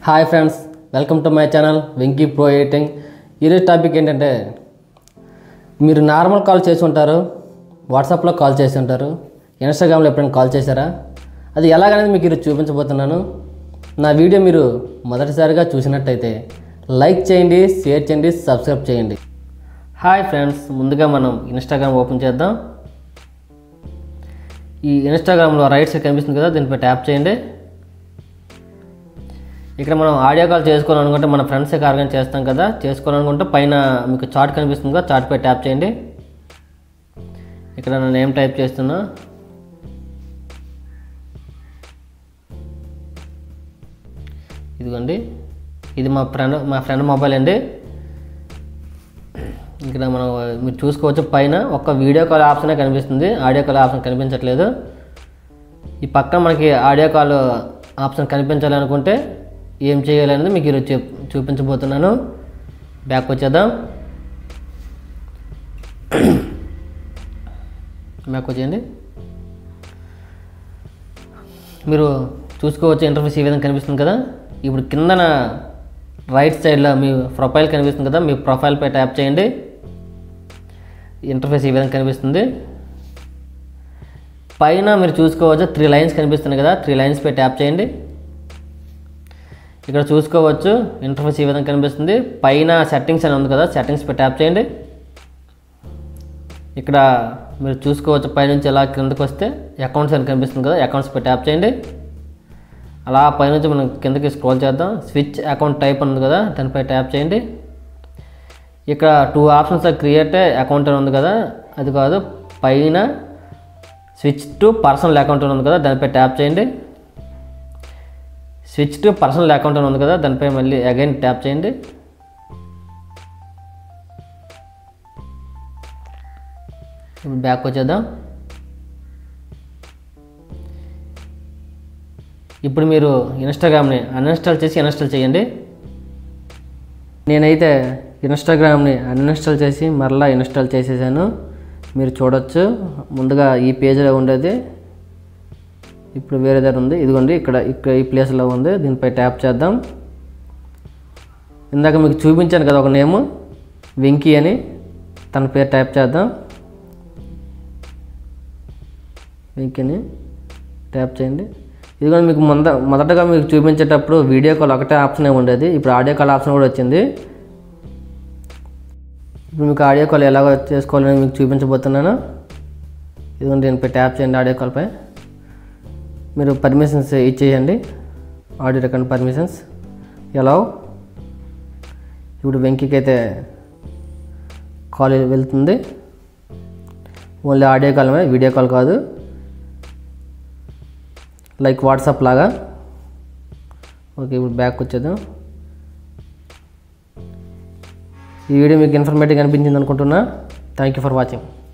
hi friends welcome to my channel Venky pro editing ఈరోజు topic ఏంటంటే మీరు నార్మల్ కాల్ చేసి ఉంటారు వాట్సాప్లో కాల్ చేసి ఉంటారు ఇన్స్టాగ్రామ్లో ఎప్పుడైనా కాల్ చేశారా అది ఎలాగనేది మీకు ఈరోజు చూపించబోతున్నాను నా వీడియో మీరు మొదటిసారిగా చూసినట్టయితే లైక్ చేయండి షేర్ చేయండి సబ్స్క్రైబ్ చేయండి హాయ్ ఫ్రెండ్స్ ముందుగా మనం ఇన్స్టాగ్రామ్ ఓపెన్ చేద్దాం ఈ ఇన్స్టాగ్రామ్లో రైట్ సైడ్ కనిపిస్తుంది కదా దీనిపై ట్యాప్ చేయండి ఇక్కడ మనం ఆడియో కాల్ చేసుకోవాలనుకుంటే మన ఫ్రెండ్స్ ఆర్గనైజ్ చేస్తాం కదా చేసుకోవాలనుకుంటే పైన మీకు చార్ట్ కనిపిస్తుంది కదా చార్ట్ పై ట్యాప్ చేయండి ఇక్కడ నేను ఏం టైప్ చేస్తున్నా ఇదిగోండి ఇది మా ఫ్రెండ్ మా ఫ్రెండ్ మొబైల్ అండి ఇక్కడ మనం మీరు చూసుకోవచ్చు పైన ఒక వీడియో కాల్ ఆప్షనే కనిపిస్తుంది ఆడియో కాల్ ఆప్షన్ కనిపించట్లేదు ఈ పక్కన మనకి ఆడియో కాల్ ఆప్షన్ కనిపించాలనుకుంటే ఏం చేయాలనేది మీకు ఈరోజు చెప్ చూపించబోతున్నాను బ్యాక్ వచ్చేద్దాం బ్యాక్ వచ్చేయండి మీరు చూసుకోవచ్చు ఇంటర్ఫేస్ ఈ విధంగా కనిపిస్తుంది కదా ఇప్పుడు కిందన రైట్ సైడ్లో మీ ప్రొఫైల్ కనిపిస్తుంది కదా మీ ప్రొఫైల్పై ట్యాప్ చేయండి ఇంటర్ఫేస్ ఈ విధంగా కనిపిస్తుంది పైన మీరు చూసుకోవచ్చు త్రీ లైన్స్ కనిపిస్తున్నాయి కదా త్రీ లైన్స్ పై ట్యాప్ చేయండి ఇక్కడ చూసుకోవచ్చు ఇంటర్ఫేస్ ఈ విధంగా కనిపిస్తుంది పైన సెట్టింగ్స్ అని ఉంది కదా సెట్టింగ్స్ పై ట్యాప్ చేయండి ఇక్కడ మీరు చూసుకోవచ్చు పైనుంచి ఎలా కిందకి వస్తే అకౌంట్స్ అని కనిపిస్తుంది కదా అకౌంట్స్ పై ట్యాప్ చేయండి అలా పైనుంచి మనం కిందకి స్క్రోల్ చేద్దాం స్విచ్ అకౌంట్ టైప్ ఉంది కదా దానిపై ట్యాప్ చేయండి ఇక్కడ టూ ఆప్షన్స్ క్రియేట్ అకౌంట్ అని ఉంది కదా అది కాదు పైన స్విచ్ టు పర్సనల్ అకౌంట్ అని ఉంది కదా దానిపై ట్యాప్ చేయండి స్విచ్ టు పర్సనల్ అకౌంట్ అని ఉంది కదా దానిపై మళ్ళీ అగైన్ ట్యాప్ చేయండి ఇప్పుడు బ్యాక్ వచ్చేద్దాం ఇప్పుడు మీరు ఇన్స్టాగ్రామ్ని అన్ఇన్స్టాల్ చేసి ఇన్స్టాల్ చేయండి నేనైతే ఇన్స్టాగ్రామ్ని అన్ఇన్స్టాల్ చేసి మరలా ఇన్స్టాల్ చేసేసాను మీరు చూడొచ్చు ముందుగా ఈ పేజ్లో ఉండేది ఇప్పుడు వేరే దగ్గర ఉంది ఇదిగోండి ఇక్కడ ఇక్కడ ఈ ప్లేస్లో ఉంది దీనిపై ట్యాప్ చేద్దాం ఇందాక మీకు చూపించాను కదా ఒక నేము వెంకీ అని తన పేరు టైప్ చేద్దాం వెంకీని ట్యాప్ చేయండి ఇదిగో మీకు మొద మొదటగా మీకు చూపించేటప్పుడు వీడియో కాల్ ఒకటే ఆప్షనే ఉండేది ఇప్పుడు ఆడియో కాల్ ఆప్షన్ కూడా వచ్చింది ఇప్పుడు మీకు ఆడియో కాల్ ఎలాగో చేసుకోవాలని మీకు చూపించబోతున్నాను ఇదిగోండి దీనిపై ట్యాప్ చేయండి ఆడియో కాల్పై మీరు పర్మిషన్స్ ఇచ్చేయండి ఆడియో రికార్డ్ పర్మిషన్స్ ఎలా ఇప్పుడు వెంకీకి అయితే కాల్ వెళ్తుంది ఓన్లీ ఆడియో కాలమే వీడియో కాల్ కాదు లైక్ వాట్సాప్ లాగా ఓకే ఇప్పుడు బ్యాక్ వచ్చేద్దాం ఈ వీడియో మీకు ఇన్ఫర్మేటివ్ అనిపించింది అనుకుంటున్నా థ్యాంక్ యూ ఫర్ వాచింగ్